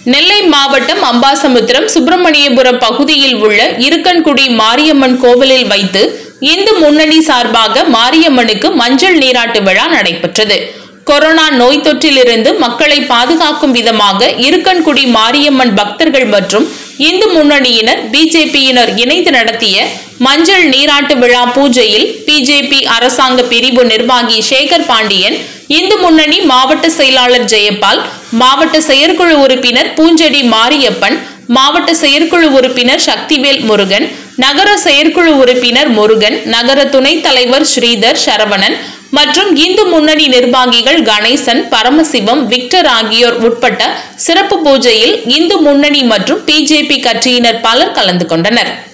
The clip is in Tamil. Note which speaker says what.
Speaker 1: நெல்லை மாவட்டம் அம்பாசமுத்திரம் சுப்பிரமணியபுரம் பகுதியில் உள்ள இருக்கன்குடி மாரியம்மன் கோவிலில் வைத்து இந்து முன்னணி சார்பாக மாரியம்மனுக்கு மஞ்சள் நீராட்டு விழா நடைபெற்றது கொரோனா நோய் தொற்றிலிருந்து மக்களை பாதுகாக்கும் விதமாக இருக்கன்குடி மாரியம்மன் பக்தர்கள் மற்றும் இந்து முன்னணியினர் பிஜேபியினர் இணைந்து நடத்திய மஞ்சள் நீராட்டு விழா பூஜையில் பிஜேபி அரசாங்க பிரிவு நிர்வாகி சேகர் பாண்டியன் இந்து முன்னணி மாவட்ட செயலாளர் ஜெயபால் மாவட்ட செயற்குழு உறுப்பினர் பூஞ்செடி மாரியப்பன் மாவட்ட செயற்குழு உறுப்பினர் சக்திவேல் முருகன் நகர செயற்குழு உறுப்பினர் முருகன் நகர துணைத் தலைவர் ஸ்ரீதர் சரவணன் மற்றும் இந்து முன்னணி நிர்வாகிகள் கணேசன் பரமசிவம் விக்டர் ஆகியோர் உட்பட்ட சிறப்பு பூஜையில் இந்து முன்னணி மற்றும் பிஜேபி கட்சியினர் பலர் கலந்து கொண்டனர்